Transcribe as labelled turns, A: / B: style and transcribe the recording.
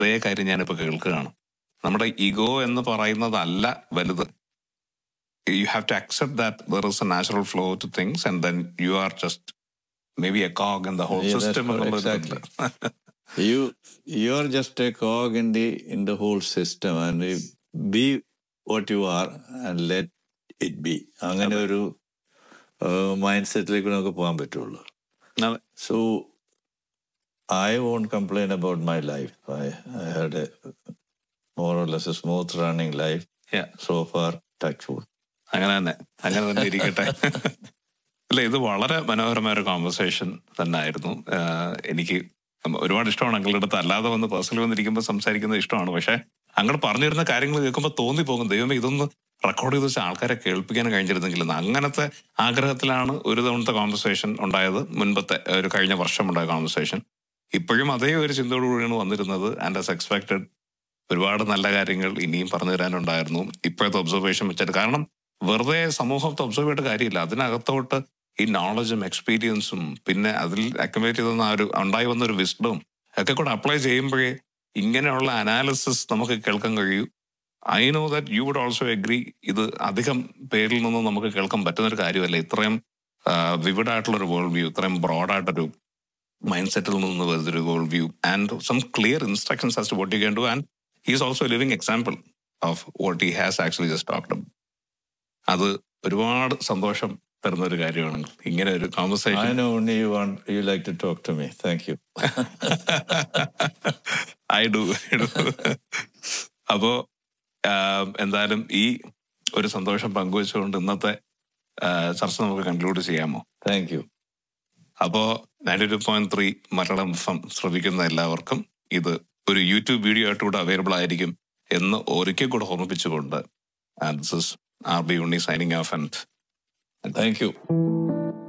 A: അതേ കാര്യം ഞാനിപ്പോ കേൾക്കുകയാണ് നമ്മുടെ ഇഗോ എന്ന് പറയുന്നതല്ല വലുത് you have to accept that there is a natural flow to things and then you are just maybe a cog in the whole
B: Yeah, that's
A: system
B: correct, exactly. you you're just a cog in the in the whole system and you be what you are and let it be അങ്ങനെ ഒരു mind സെറ്റിലേക്ക് നമുക്ക് പോകാൻ പറ്റുള്ളൂ
A: അതെ
B: so I won't complain about my life I I had a more or less a smooth running life
A: Yeah.
B: So far touch wood
A: അങ്ങനെ തന്നെ അങ്ങനെ തന്നെ ഇരിക്കട്ടെ അല്ല ഇത് വളരെ മനോഹരമായ ഒരു കോൺവെർസേഷൻ തന്നെ ആയിരുന്നു ആഹ് എനിക്ക് ഒരുപാട് ഇഷ്ടമാണ് അങ്ങളുടെ അടുത്ത് അല്ലാതെ വന്ന് പേഴ്സണലി വന്നിരിക്കുമ്പോൾ സംസാരിക്കുന്നത് ഇഷ്ടമാണ് പക്ഷെ അങ്ങോട്ട് പറഞ്ഞിരുന്ന കാര്യങ്ങൾ കേൾക്കുമ്പോൾ തോന്നിപ്പോകും ദൈവമേ ഇതൊന്ന് റെക്കോർഡ് ചെയ്ത് വെച്ച് ആൾക്കാരെ കേൾപ്പിക്കാൻ കഴിഞ്ഞിരുന്നെങ്കിൽ എന്ന്. അങ്ങനത്തെ ആഗ്രഹത്തിലാണ് ഒരു തവണത്തെ കോൺവെർസേഷൻ ഉണ്ടായത് മുൻപത്തെ ഒരു കഴിഞ്ഞ വർഷം ഉണ്ടായ കോൺവെർസേഷൻ ഇപ്പോഴും അതേ ഒരു ചിന്തയോടുകൂടിയാണ് വന്നിരുന്നത് ആൻഡ് ആസ് എക്സ്പെക്ടഡ് ഒരുപാട് നല്ല കാര്യങ്ങൾ ഇനിയും പറഞ്ഞു തരാനുണ്ടായിരുന്നു ഇപ്പോഴത്തെ ഒബ്സർവേഷൻ വെച്ചിട്ട് കാരണം വെറുതെ സമൂഹത്തെ ഒബ്സർവ് ചെയ്തിട്ട് കാര്യമില്ല അതിനകത്തോട്ട് ഈ നോളജും എക്സ്പീരിയൻസും പിന്നെ അതിൽ അക്യുമുലേറ്റ് ചെയ്തെന്ന ആ ഒരു ഉണ്ടായി വന്ന ഒരു വിസ്ഡവും ഒക്കെ കൂടെ അപ്ലൈ ചെയ്യുമ്പോഴേ ഇങ്ങനെയുള്ള അനാലിസിസ് നമുക്ക് കേൾക്കാൻ കഴിയൂ I know that you would also agree ഇത് അധികം പേരിൽ നിന്നും നമുക്ക് കേൾക്കാൻ പറ്റുന്ന ഒരു കാര്യമല്ല ഇത്രയും വിവിഡായിട്ടുള്ള ഒരു വേൾഡ് വ്യൂ ഇത്രയും ബ്രോഡായിട്ടൊരു മൈൻഡ് സെറ്റിൽ നിന്ന് വരുന്നൊരു world view and some clear instructions as to what you can do and he is also living example of what he has actually just talked അത് ഒരുപാട് സന്തോഷം തരുന്ന ഒരു കാര്യമാണ് ഇങ്ങനെ ഒരു
B: I
A: conversation
B: know only you want you like to talk to me. Thank you.
A: I do അപ്പോ ആം, എന്തായാലും ഈ ഒരു സന്തോഷം പങ്കുവെച്ചുകൊണ്ട് ഇന്നത്തെ ആ, ചർച്ച നമുക്ക് കൺക്ലൂഡ് ചെയ്യാമോ
B: Thank you.
A: അപ്പോ ninety two point three Malayalam F ശ്രമിക്കുന്ന എല്ലാവർക്കും ഇത് ഒരു യൂട്യൂബ് വീഡിയോ ആയിട്ട് കൂടെ അവൈലബിൾ ആയിരിക്കും എന്ന് ഒരിക്കൽ കൂടെ ഓർമ്മിപ്പിച്ചുകൊണ്ട് this is R B Unni signing off and
B: Thank you.